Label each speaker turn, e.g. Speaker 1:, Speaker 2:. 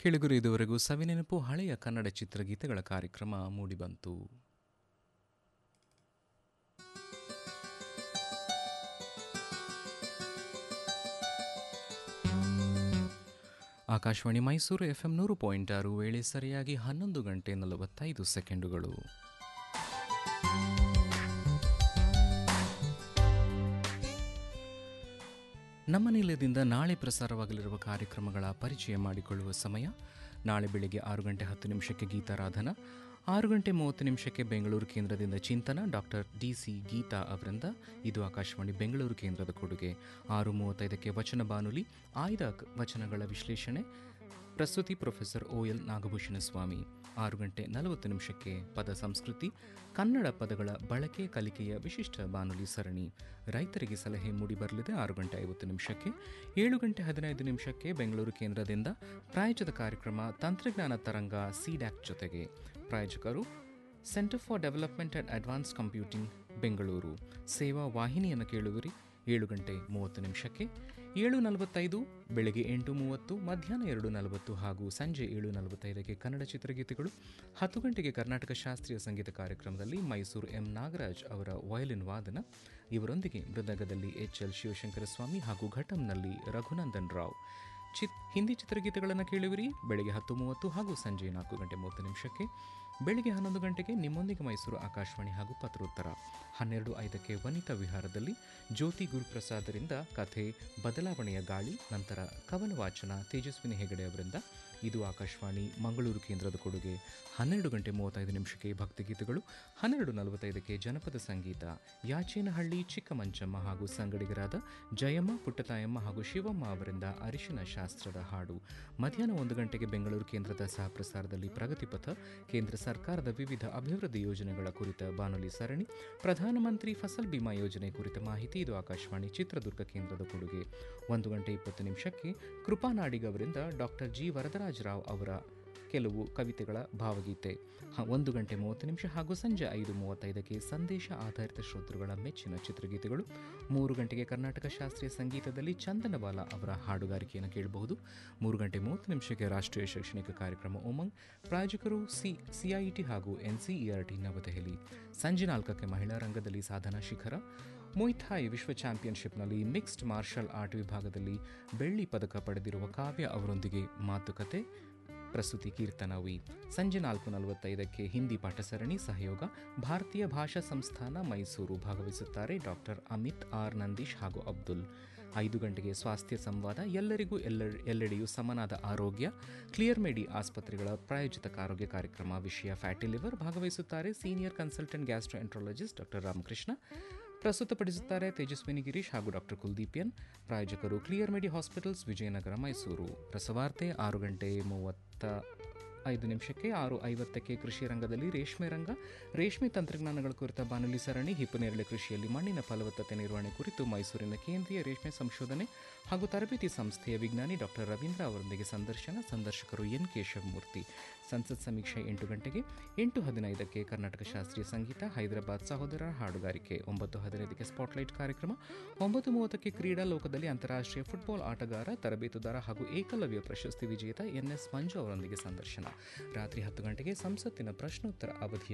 Speaker 1: ಕೆಳಗುರು ಇದುವರೆಗೂ ಸವಿನೆನಪು ಹಳೆಯ ಕನ್ನಡ ಚಿತ್ರಗೀತೆಗಳ ಕಾರ್ಯಕ್ರಮ ಮೂಡಿಬಂತು ಆಕಾಶವಾಣಿ ಮೈಸೂರು ಎಫ್ಎಂ ನೂರು ಪಾಯಿಂಟ್ ಆರು ವೇಳೆ ಸರಿಯಾಗಿ ಹನ್ನೊಂದು ಗಂಟೆ ನಲವತ್ತೈದು ಸೆಕೆಂಡುಗಳು ನಮ್ಮ ನಿಲಯದಿಂದ ನಾಳೆ ಪ್ರಸಾರವಾಗಲಿರುವ ಕಾರ್ಯಕ್ರಮಗಳ ಪರಿಚಯ ಮಾಡಿಕೊಳ್ಳುವ ಸಮಯ ನಾಳೆ ಬೆಳಿಗ್ಗೆ ಆರು ಗಂಟೆ ಹತ್ತು ನಿಮಿಷಕ್ಕೆ ಗೀತಾರಾಧನ ಆರು ಗಂಟೆ ಮೂವತ್ತು ನಿಮಿಷಕ್ಕೆ ಬೆಂಗಳೂರು ಕೇಂದ್ರದಿಂದ ಚಿಂತನ ಡಾಕ್ಟರ್ ಡಿ ಸಿ ಗೀತಾ ಅವರಿಂದ ಇದು ಆಕಾಶವಾಣಿ ಬೆಂಗಳೂರು ಕೇಂದ್ರದ ಕೊಡುಗೆ ಆರು ಮೂವತ್ತೈದಕ್ಕೆ ವಚನ ಬಾನುಲಿ ಆಯ್ದ ಕ- ವಚನಗಳ ವಿಶ್ಲೇಷಣೆ ಪ್ರಸ್ತುತಿ professor O L Nagabhushana Swamy ಆರು ಗಂಟೆ ನಲವತ್ತು ನಿಮಿಷಕ್ಕೆ ಪದ ಸಂಸ್ಕೃತಿ ಕನ್ನಡ ಪದಗಳ ಬಳಕೆ ಕಲಿಕೆಯ ವಿಶಿಷ್ಟ ಬಾನುಲಿ ಸರಣಿ ರೈತರಿಗೆ ಸಲಹೆ ಮೂಡಿಬರಲಿದೆ ಆರು ಗಂಟೆ ಐವತ್ತು ನಿಮಿಷಕ್ಕೆ ಏಳು ಗಂಟೆ ಹದಿನೈದು ನಿಮಿಷಕ್ಕೆ ಬೆಂಗಳೂರು ಕೇಂದ್ರದಿಂದ ಪ್ರಾಯೋಜಿತ ಕಾರ್ಯಕ್ರಮ ತಂತ್ರಜ್ಞಾನ ತರಂಗ ಸಿಡ್ಯಾಕ್ ಜೊತೆಗೆ ಪ್ರಾಯೋಜಕರು centre for development and advance computing Bengaluru ಸೇವಾ ವಾಹಿನಿಯನ್ನು ಕೇಳುವಿರಿ ಏಳು ಗಂಟೆ ಮೂವತ್ತು ನಿಮಿಷಕ್ಕೆ ಏಳು ನಲವತ್ತೈದು ಬೆಳಗ್ಗೆ ಎಂಟು ಮೂವತ್ತು ಮಧ್ಯಾಹ್ನ ಎರಡು ನಲವತ್ತು ಹಾಗೂ ಸಂಜೆ ಏಳು ನಲವತ್ತೈದಕ್ಕೆ ಕನ್ನಡ ಚಿತ್ರಗೀತೆಗಳು ಹತ್ತು ಗಂಟೆಗೆ ಕರ್ನಾಟಕ ಶಾಸ್ತ್ರೀಯ ಸಂಗೀತ ಕಾರ್ಯಕ್ರಮದಲ್ಲಿ ಮೈಸೂರು ಎಂ ನಾಗರಾಜ್ ಅವರ ವಯಲಿನ್ ವಾದನ ಇವರೊಂದಿಗೆ ಮೃದಂಗದಲ್ಲಿ ಎಚ್ ಎಲ್ ಶಿವಶಂಕರ ಸ್ವಾಮಿ ಹಾಗೂ ಘಟಂನಲ್ಲಿ ರಘುನಂದನ್ ರಾವ್ ಚಿತ್ ಹಿಂದಿ ಚಿತ್ರಗೀತೆಗಳನ್ನು ಕೇಳುವಿರಿ ಬೆಳಗ್ಗೆ ಹತ್ತು ಮೂವತ್ತು ಹಾಗೂ ಸಂಜೆ ನಾಲ್ಕು ಗಂಟೆ ಮೂವತ್ತು ನಿಮಿಷಕ್ಕೆ ಬೆಳಿಗ್ಗೆ ಹನ್ನೊಂದು ಗಂಟೆಗೆ ನಿಮ್ಮೊಂದಿಗೆ ಮೈಸೂರು ಆಕಾಶವಾಣಿ ಹಾಗೂ ಪತ್ರೋತ್ತರ ಹನ್ನೆರಡು ಐದಕ್ಕೆ ವನಿತಾ ವಿಹಾರದಲ್ಲಿ ಜ್ಯೋತಿ ಗುರುಪ್ರಸಾದರಿಂದ ಕಥೆ ಬದಲಾವಣೆಯ ಗಾಳಿ ನಂತರ ಕವನ ವಾಚನ ತೇಜಸ್ವಿನಿ ಹೆಗಡೆ ಅವರಿಂದ ಇದು ಆಕಾಶವಾಣಿ ಮಂಗಳೂರು ಕೇಂದ್ರದ ಕೊಡುಗೆ ಹನ್ನೆರಡು ಗಂಟೆ ಮೂವತ್ತೈದು ನಿಮಿಷಕ್ಕೆ ಭಕ್ತಿಗೀತೆಗಳು ಹನ್ನೆರಡು ನಲವತ್ತೈದಕ್ಕೆ ಜನಪದ ಸಂಗೀತ ಯಾಚೇನಹಳ್ಳಿ ಚಿಕ್ಕಮಂಚಮ್ಮ ಹಾಗೂ ಸಂಗಡಿಗರಾದ ಜಯಮ್ಮ ಪುಟ್ಟತಾಯಮ್ಮ ಹಾಗೂ ಶಿವಮ್ಮ ಅವರಿಂದ ಅರಿಶಿನ ಶಾಸ್ತ್ರದ ಹಾಡು ಮಧ್ಯಾಹ್ನ ಒಂದು ಗಂಟೆಗೆ ಬೆಂಗಳೂರು ಕೇಂದ್ರದ ಸಹ ಪ್ರಸಾರದಲ್ಲಿ ಪ್ರಗತಿಪಥ ಕೇಂದ್ರ ಸರ್ಕಾರದ ವಿವಿಧ ಅಭಿವೃದ್ಧಿ ಯೋಜನೆಗಳ ಕುರಿತ ಬಾನುಲಿ ಸರಣಿ ಪ್ರಧಾನಮಂತ್ರಿ ಫಸಲ್ ಬಿಮಾ ಯೋಜನೆ ಕುರಿತ ಮಾಹಿತಿ ಇದು ಆಕಾಶವಾಣಿ ಚಿತ್ರದುರ್ಗ ಕೇಂದ್ರದ ಕೊಡುಗೆ ಒಂದು ಗಂಟೆ ಇಪ್ಪತ್ತು ನಿಮಿಷಕ್ಕೆ ಕೃಪಾನಾಡಿಗ್ ಅವರಿಂದ ಡಾಕ್ಟರ್ ಜಿ ವರದರಾಜರಾವ್ ಅವರ ಕೆಲವು ಕವಿತೆಗಳ ಭಾವಗೀತೆ ಹ, ಒಂದು ಗಂಟೆ ಮೂವತ್ತು ನಿಮಿಷ ಹಾಗೂ ಸಂಜೆ ಐದು ಮೂವತ್ತೈದಕ್ಕೆ ಸಂದೇಶ ಆಧಾರಿತ ಶ್ರೋತೃಗಳ ಮೆಚ್ಚಿನ ಚಿತ್ರಗೀತೆಗಳು ಮೂರು ಗಂಟೆಗೆ ಕರ್ನಾಟಕ ಶಾಸ್ತ್ರೀಯ ಸಂಗೀತದಲ್ಲಿ ಚಂದನಬಾಲ ಅವರ ಹಾಡುಗಾರಿಕೆಯನ್ನು ಕೇಳಬಹುದು ಮೂರು ಗಂಟೆ ಮೂವತ್ತು ನಿಮಿಷಕ್ಕೆ ರಾಷ್ಟ್ರೀಯ ಶೈಕ್ಷಣಿಕ ಕಾರ್ಯಕ್ರಮ ಉಮಂಗ್ ಪ್ರಾಯೋಜಕರು ಸಿ ಸಿಐಟಿ ಹಾಗೂ ಎನ್ಸಿಇಆರ್ಟಿ ನವದೆಹಲಿ ಸಂಜೆ ನಾಲ್ಕಕ್ಕೆ ಮಹಿಳಾ ರಂಗದಲ್ಲಿ ಸಾಧನಾ ಶಿಖರ ಮೊಯ್ಥಾಯ್ ವಿಶ್ವ ಚಾಂಪಿಯನ್ಶಿಪ್ನಲ್ಲಿ ಮಿಕ್ಸ್ಡ್ ಮಾರ್ಷಲ್ ಆರ್ಟ್ ವಿಭಾಗದಲ್ಲಿ ಬೆಳ್ಳಿ ಪದಕ ಪಡೆದಿರುವ ಕಾವ್ಯ ಅವರೊಂದಿಗೆ ಮಾತುಕತೆ ಪ್ರಸ್ತುತಿ ಕೀರ್ತನ ವಿ ಸಂಜೆ ನಾಲ್ಕು ನಲವತ್ತೈದಕ್ಕೆ ಹಿಂದಿ ಪಾಠ ಸರಣಿ ಸಹಯೋಗ ಭಾರತೀಯ ಭಾಷಾ ಸಂಸ್ಥಾನ ಮೈಸೂರು ಭಾಗವಹಿಸುತ್ತಾರೆ ಡಾಕ್ಟರ್ ಅಮಿತ್ ಆರ್ ನಂದೀಶ್ ಹಾಗೂ ಅಬ್ದುಲ್ ಐದು ಗಂಟೆಗೆ ಸ್ವಾಸ್ಥ್ಯ ಸಂವಾದ ಎಲ್ಲರಿಗೂ ಎಲ್ಲ ಎಲ್ಲೆಡೆಯೂ ಸಮನಾದ ಆರೋಗ್ಯ ಕ್ಲಿಯರ್ ಮೇಡಿ ಆಸ್ಪತ್ರೆಗಳ ಪ್ರಾಯೋಜಿತ ಆರೋಗ್ಯ ಕಾರ್ಯಕ್ರಮ ವಿಷಯ ಫ್ಯಾಟಿ ಲಿವರ್ ಭಾಗವಹಿಸುತ್ತಾರೆ senior consultant gastroenterologist doctor Ramakrishna ಪ್ರಸ್ತುತಪಡಿಸುತ್ತಾರೆ ತೇಜಸ್ವಿನಿ ಗಿರೀಶ್ ಹಾಗೂ ಡಾಕ್ಟರ್ ಕುಲ್ದೀಪಿಯನ್ ಪ್ರಾಯೋಜಕರು clear medi hospitals Vijayanagara Mysuru ರಸವಾರ್ತೆ ಆರು ಗಂಟೆ ಮೂವತ್ತ ಐದು ನಿಮಿಷಕ್ಕೆ ಆರು ಐವತ್ತಕ್ಕೆ ಕೃಷಿ ರಂಗದಲ್ಲಿ ರೇಷ್ಮೆ ರಂಗ ರೇಷ್ಮೆ ತಂತ್ರಜ್ಞಾನಗಳ ಕುರಿತ ಬಾನುಲಿ ಸರಣಿ ಹಿಪ್ಪನೇರಳೆ ಕೃಷಿಯಲ್ಲಿ ಮಣ್ಣಿನ ಫಲವತ್ತತೆ ನಿರ್ವಹಣೆ ಕುರಿತು ಮೈಸೂರಿನ ಕೇಂದ್ರೀಯ ರೇಷ್ಮೆ ಸಂಶೋಧನೆ ಹಾಗೂ ತರಬೇತಿ ಸಂಸ್ಥೆಯ ವಿಜ್ಞಾನಿ ಡಾಕ್ಟರ್ ರವೀಂದ್ರ ಅವರೊಂದಿಗೆ ಸಂದರ್ಶನ ಸಂದರ್ಶಕರು ಎನ್ ಕೇಶವಮೂರ್ತಿ ಸಂಸತ್ ಸಮೀಕ್ಷೆ ಎಂಟು ಗಂಟೆಗೆ ಎಂಟು ಹದಿನೈದಕ್ಕೆ ಕರ್ನಾಟಕ ಶಾಸ್ತ್ರೀಯ ಸಂಗೀತ ಹೈದರಾಬಾದ್ ಸಹೋದರರ ಹಾಡುಗಾರಿಕೆ ಒಂಬತ್ತು ಹದಿನೈದಕ್ಕೆ ಸ್ಪಾಟ್ಲೈಟ್ ಕಾರ್ಯಕ್ರಮ ಒಂಬತ್ತು ಮೂವತ್ತಕ್ಕೆ ಕ್ರೀಡಾ ಲೋಕದಲ್ಲಿ ಅಂತಾರಾಷ್ಟ್ರೀಯ ಫುಟ್ಬಾಲ್ ಆಟಗಾರ ತರಬೇತುದಾರ ಹಾಗೂ ಏಕಲವ್ಯ ಪ್ರಶಸ್ತಿ ವಿಜೇತ ಎನ್ಎಸ್ ಮಂಜು ಅವರೊಂದಿಗೆ ಸಂದರ್ಶನ ರಾತ್ರಿ ಹತ್ತು ಗಂಟೆಗೆ ಸಂಸತ್ತಿನ ಪ್ರಶ್ನೋತ್ತರ ಅವಧಿಯ